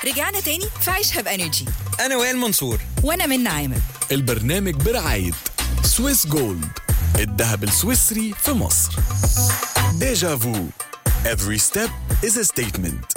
رجعنا تاني في عيشها بانرجي انا وائل منصور وانا من عامر البرنامج برعاية سويس جولد الذهب السويسري في مصر ديجا فو Every step is a statement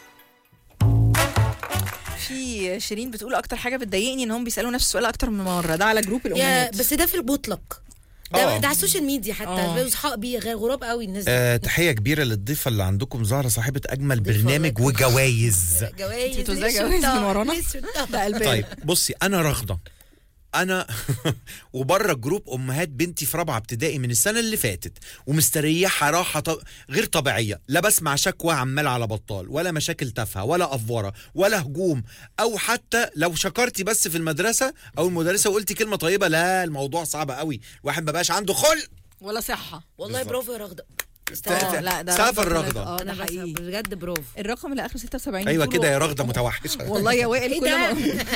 في شيرين بتقول اكتر حاجه بتضايقني ان هم بيسالوا نفس السؤال اكتر من مره ده على جروب يا الامهات بس ده في المطلق آه. ده, ده على السوشيال ميديا حتى آه. اصحابي غير غراب قوي الناس دي آه تحيه كبيره للضيفه اللي عندكم زهره صاحبه اجمل ضيفة برنامج والله. وجوائز جوايز انتوا ازاي ليش جوايز شطار؟ من ورانا؟ ليش شطار؟ ده قلبان طيب بصي انا رغده انا وبره جروب امهات بنتي في رابعه ابتدائي من السنه اللي فاتت ومستريحه راحه ط... غير طبيعيه لا بسمع شكوى عمال على بطال ولا مشاكل تافهه ولا افوره ولا هجوم او حتى لو شكرتي بس في المدرسه او المدرسه وقلتي كلمه طيبه لا الموضوع صعب قوي واحد ما بقاش عنده خلق ولا صحه والله برافو يا رغده اه استنى. لا ده سقف رقم الرغدة. اه انا ده بس حقيقي بجد برافو الرقم اللي اخره 76 ايوه بتقولوا- كده يا رغده متوحشه والله يا وائل ايه كل ده؟ ما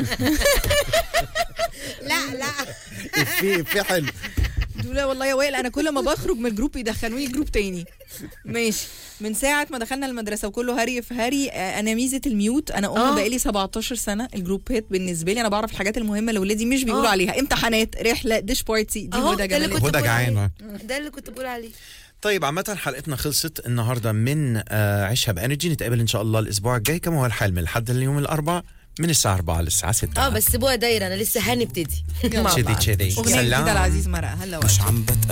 لا لا في في حلو تقول لا والله يا وائل انا كل ما بخرج من الجروب يدخلوني جروب تاني ماشي من ساعة ما دخلنا المدرسة وكله هري في هري آه، أنا ميزة الميوت أنا أم آه. بقالي 17 سنة الجروبات بالنسبة لي أنا بعرف الحاجات المهمة اللي ولادي مش بيقولوا آه. عليها امتحانات رحلة ديش بارتي دي اهو هدى ده اللي جمال كنت هدى بقول جعانة. عليه. ده اللي كنت بقول عليه طيب عامة حلقتنا خلصت النهارده من آه عيشها بانرجي نتقابل ان شاء الله الاسبوع الجاي كما هو الحال من الحد لليوم الاربعاء من الساعة 4 للساعة 6 اه بس سيبوها دايره انا لسه هنبتدي مع تشدي بعض. تشدي أغنية جديدة سلام العزيز مرقة هلا وائل مش عم بتقل